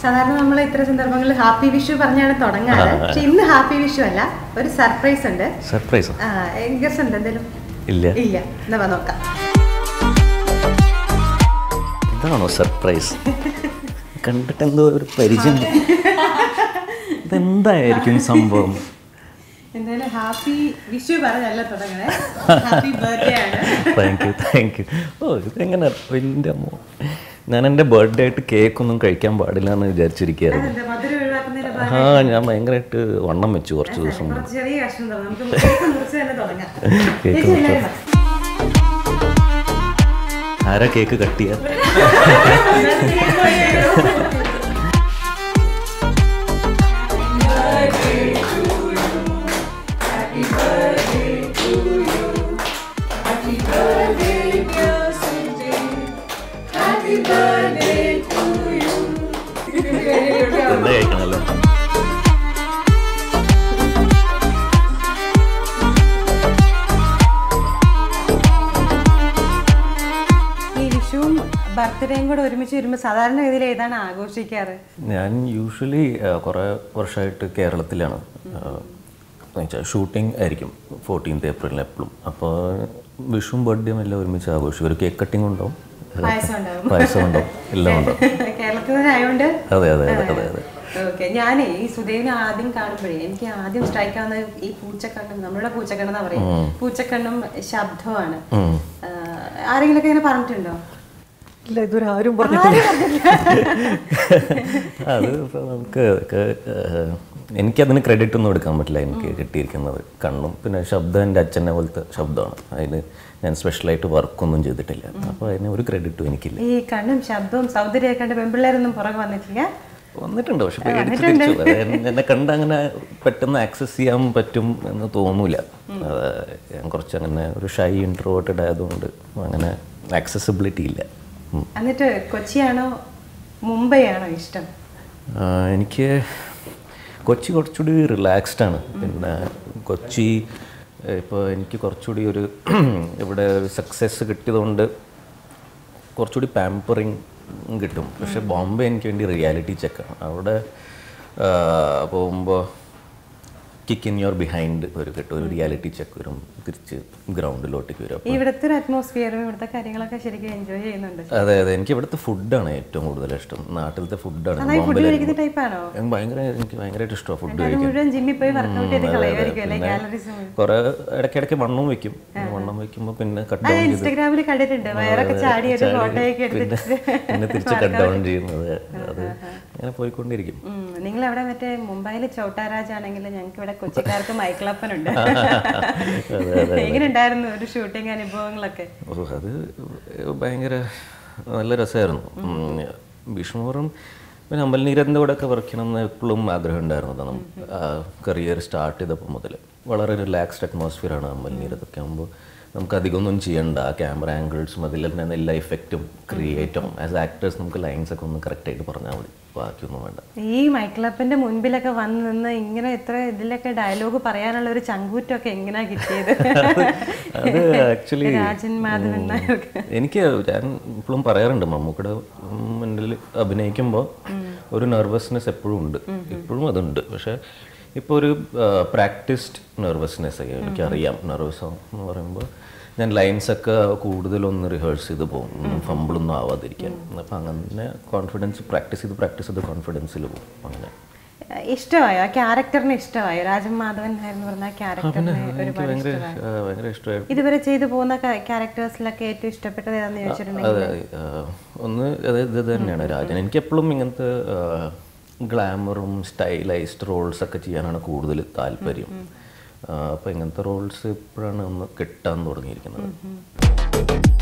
സാധാരണ നമ്മൾ ഇത്ര സന്ദർഭങ്ങളിൽ ഹാപ്പി വിഷു പറഞ്ഞാണ് തുടങ്ങാറ് പക്ഷെ ഇന്ന് ഹാപ്പി വിഷു അല്ല ഒരു സർപ്രൈസ് ഉണ്ട് സർപ്രൈസോ ഗസ് ഉണ്ട് എന്തെങ്കിലും ഇല്ല ഇല്ല എന്നാ വാ നോക്കാം ഇതാണോ സർപ്രൈസ് കണ്ടിട്ട് എന്തോ ഒരു പരിചയം ഇതെന്തായിരിക്കും സംഭവം എന്തായാലും ഹാപ്പി വിഷു പറഞ്ഞല്ല തുടങ്ങണേ ഹാപ്പി ബർത്ത്ഡേ ആണ് താങ്ക് യു താങ്ക് യു ഓ ഇതെങ്ങനെ എൻ്റെ അമ്മോ ഞാൻ എൻ്റെ ബർത്ത്ഡേ ആയിട്ട് കേക്ക് ഒന്നും കഴിക്കാൻ പാടില്ല എന്ന് വിചാരിച്ചിരിക്കുകയായിരുന്നു അതെന്താ മധുരം ഒഴിവാക്കുന്നതിന്റെ ആ ഞാൻ ഭയങ്കരമായിട്ട് വണ്ണം വെച്ചു കുറച്ച് ദിവസം മുമ്പ് കുറച്ച് ചെറിയ കഷ്ണം തരാം നമുക്ക് കേക്ക് മുറിച്ച് തന്നെ തുടങ്ങാം കേക്ക് ചേച്ചി എല്ലാവരും വാ. ആരാ കേക്ക് കട്ട് ചെയ്യാ എന്താ കഴിക്കണല്ലോ ഈ വിഷുവും ബർത്ത്ഡേയും കൂടെ ഒരുമിച്ച് വരുമ്പോൾ സാധാരണ രീതിയിൽ ഏതാണ് ആഘോഷിക്കാറ് ഞാൻ യൂഷ്വലി കുറേ വർഷമായിട്ട് കേരളത്തിലാണ് എന്നുവെച്ചാൽ ഷൂട്ടിംഗ് ആയിരിക്കും ഫോർട്ടീൻത്ത് ഏപ്രിലിന് എപ്പോഴും അപ്പോൾ വിഷുവും ബർത്ത്ഡേയും എല്ലാം ഒരുമിച്ച് ആഘോഷിക്കും ഒരു കേക്ക് കട്ടിങ് ഉണ്ടാവും പായസം ഉണ്ടാവും പായസം ഉണ്ടാവും എല്ലാം ഉണ്ടാവും കേരളത്തിൽ തന്നെ ആയതുകൊണ്ട് അതെ അതെ അതെ അതെ അതെ ഓക്കെ ഞാനേ ഈ സുദേവിനെ ആദ്യം കാണുമ്പോഴേ എനിക്ക് ആദ്യം സ്ട്രൈക്ക് ആവുന്ന ഈ പൂച്ചക്കണ്ണും നമ്മളുടെ പൂച്ചക്കണ്ണെന്ന് എന്നാ പറയും പൂച്ചക്കണ്ണും ശബ്ദമാണ് ഉം. ആരെങ്കിലും ഒക്കെ ഇങ്ങനെ പറഞ്ഞിട്ടുണ്ടോ ഇല്ല ഇതുവരെ ആരും അത് ഇപ്പൊ നമുക്ക് ഒക്കെ, ഏഹ്, എനിക്കതിന് ക്രെഡിറ്റ് ഒന്നും എടുക്കാൻ പറ്റില്ല എനിക്ക് കിട്ടിയിരിക്കുന്നത് കണ്ണും പിന്നെ ശബ്ദം എൻ്റെ അച്ഛനെ പോലത്തെ ശബ്ദമാണ് അതിന് ഞാൻ സ്പെഷ്യലായിട്ട് വർക്കൊന്നും ചെയ്തിട്ടില്ല അപ്പോൾ അതിന് ഒരു ക്രെഡിറ്റും എനിക്കില്ല ഈ കണ്ണും ശബ്ദവും സൗന്ദര്യമൊക്കെ കണ്ട് പെൺപിള്ളേരൊന്നും പുറകെ വന്നിട്ടില്ല വന്നിട്ടുണ്ട് പക്ഷെ പേടിച്ച് തിരിച്ചു അത് എന്നെ- എന്നെ കണ്ട് അങ്ങനെ പെട്ടെന്ന് ആക്സസ് ചെയ്യാൻ പറ്റും എന്ന് തോന്നൂല അത് ഞാൻ കുറച്ച് അങ്ങനെ ഒരു ഷൈ ഇൻട്രോവേർട്ടഡ് ആയതുകൊണ്ട് അങ്ങനെ ആക്സസിബിലിറ്റി ഇല്ല ഉം. എന്നിട്ട് കൊച്ചിയാണോ മുംബൈ ആണോ ഇഷ്ടം ആ, എനിക്ക് കൊച്ചി കുറച്ചുകൂടി റിലാക്സ്ഡ് ആണ് പിന്നെ കൊച്ചി ഇപ്പോൾ എനിക്ക് കുറച്ചുകൂടി ഒരു ഇവിടെ സക്സസ് കിട്ടിയതുകൊണ്ട് കുറച്ചുകൂടി പാമ്പറിങ് കിട്ടും പക്ഷെ ബോംബെ എനിക്ക് വേണ്ടി റിയാലിറ്റി ചെക്കാണ് അവിടെ പോകുമ്പോൾ കിക്ക് ഇൻ യുവർ ബിഹൈൻഡ് ഒരു കിട്ടും ഒരു റിയാലിറ്റി ചെക്ക് വരും തിരിച്ച് ഗ്രൗണ്ടിലോട്ടേക്ക് വരും ഈ ഇവിടുത്തെ ഒരു അറ്റ്മോസ്ഫിയറും ഇവിടുത്തെ കാര്യങ്ങളൊക്കെ ശരിക്കും എൻജോയ് ചെയ്യുന്നുണ്ട് അതെ അതെ എനിക്ക് ഇവിടുത്തെ ഫുഡാണ് ഏറ്റവും കൂടുതൽ ഇഷ്ടം നാട്ടിലത്തെ ഫുഡാണ് നന്നായി ഫുഡ് കഴിക്കുന്ന ടൈപ്പാണോ എനിക്ക് ഭയങ്കര എനിക്ക് ഭയങ്കരമായിട്ട് ഇഷ്ടമാണ് ഫുഡ് അത് കഴിക്കാൻ മുഴുവൻ ജിമ്മിൽ പോയി വർക്കൗട്ട് ചെയ്ത് കളയുമായിരിക്കും അല്ലെ കാലറീസ് കുറെ ഇടയ്ക്കിടയ്ക്ക് വണ്ണം വെക്കും വണ്ണം വെക്കുമ്പോൾ പിന്നെ കട്ട് ഡൗൺ ചെയ്ത് ഇൻസ്റ്റാഗ്രാമിൽ കണ്ടിട്ടുണ്ട് വയറൊക്കെ ചാടി ഒരു ഫോട്ടോയൊക്കെ പിന്നെ എടുത്തിട്ട് പിന്നെ തിരിച്ച് കട്ട് ഡൗൺ ചെയ്യുന്നത് അത് അങ്ങനെ പോയിക്കൊണ്ടിരിക്കും നിങ്ങൾ അവിടെ മറ്റേ മുംബൈയിൽ ചോട്ടാരാജ് ആണെങ്കിൽ ഞങ്ങൾക്ക് ഇവിടെ കൊച്ചിക്കാർക്ക് മൈക്കിളപ്പനുണ്ട് എങ്ങനെ ഉണ്ടായിരുന്നു ഒരു ഷൂട്ടിംഗ് അനുഭവങ്ങളൊക്കെ ഓ അത് ഭയങ്കര നല്ല രസമായിരുന്നു വിഷ്ണുപുരം പിന്നെ അമ്പൽനീരൻ്റെ കൂടെ ഒക്കെ വർക്ക് ചെയ്യണം എന്ന് എപ്പോഴും ആഗ്രഹം ഉണ്ടായിരുന്നതാണ് കരിയർ സ്റ്റാർട്ട് ചെയ്തപ്പോൾ മുതൽ വളരെ റിലാക്സ്ഡ് അറ്റ്മോസ്ഫിയറാണ് അമ്പൽനീരത്തൊക്കെ ആകുമ്പോൾ നമുക്ക് അധികമൊന്നും ചെയ്യണ്ട ക്യാമറ ആംഗിൾസും അതിൽ തന്നെ എല്ലാ ഇഫക്റ്റും ക്രിയേറ്റും ആസ് ആക്ടേഴ്സ് നമുക്ക് ലൈൻസ് ഒക്കെ ഒന്ന് കറക്റ്റായിട്ട് പറഞ്ഞാൽ മതി ബാക്കിയൊന്നും വേണ്ട ഈ മൈക്കിളപ്പന്റെ മുൻപിലൊക്കെ വന്ന് നിന്ന് ഇങ്ങനെ ഇത്ര ഇതിലൊക്കെ ഡയലോഗ് പറയാനുള്ള ഒരു ചങ്കൂറ്റൊക്കെ എങ്ങനെയാ കിട്ടിയത് അത് ആക്ച്വലി രാജൻ മാധവൻ നായർക്ക് എനിക്ക് ഞാൻ ഇപ്പോഴും പറയാറുണ്ട് മമ്മൂക്കയുടെ മുന്നിൽ അഭിനയിക്കുമ്പോൾ ഒരു നെർവസ്നെസ് എപ്പോഴും ഉണ്ട് ഇപ്പോഴും അതുണ്ട് പക്ഷേ ഇപ്പോൾ ഒരു പ്രാക്ടീസ്ഡ് നെർവസ്നെസ് എനിക്കറിയാം നെർവസ് എന്ന് പറയുമ്പോൾ ഞാൻ ലൈൻസ് ഒക്കെ കൂടുതലൊന്ന് റിഹേഴ്സ് ചെയ്ത് പോകും ഫമ്പിളൊന്നും ആവാതിരിക്കാൻ അപ്പം അങ്ങനെ കോൺഫിഡൻസ് പ്രാക്ടീസ് ചെയ്ത് പ്രാക്ടീസ് ചെയ്ത് കോൺഫിഡൻസിൽ പോകും അങ്ങനെ ഇഷ്ടമായോ ആ ക്യാരക്ടറിനെ ഇഷ്ടമായോ രാജൻ മാധവൻ നായർ എന്ന് പറഞ്ഞ ആ ക്യാരക്ടറിനെ എനിക്ക് ഒരുപാട് ഭയങ്കര ഇഷ്ടമായി ആ, ഭയങ്കര ഇഷ്ടമായി ഇതുവരെ ചെയ്തു പോകുന്ന ക്യാരക്ടേഴ്സിലൊക്കെ ഏറ്റവും ഇഷ്ടപ്പെട്ടത് ഏതാന്ന് ചോദിച്ചിട്ടുണ്ടെങ്കിൽ അതെ ആ, ഒന്ന് അതായത് ഇത് തന്നെയാണ് രാജൻ എനിക്ക് എപ്പോഴും ഇങ്ങനത്തെ ഗ്ലാമറും സ്റ്റൈലൈസ്ഡ് റോൾസ് ഒക്കെ ചെയ്യാനാണ് കൂടുതൽ താല്പര്യം അപ്പോൾ ഇങ്ങനത്തെ റോൾസ് ഇപ്പോഴാണ് ഒന്ന് കിട്ടാൻ തുടങ്ങിയിരിക്കുന്നത്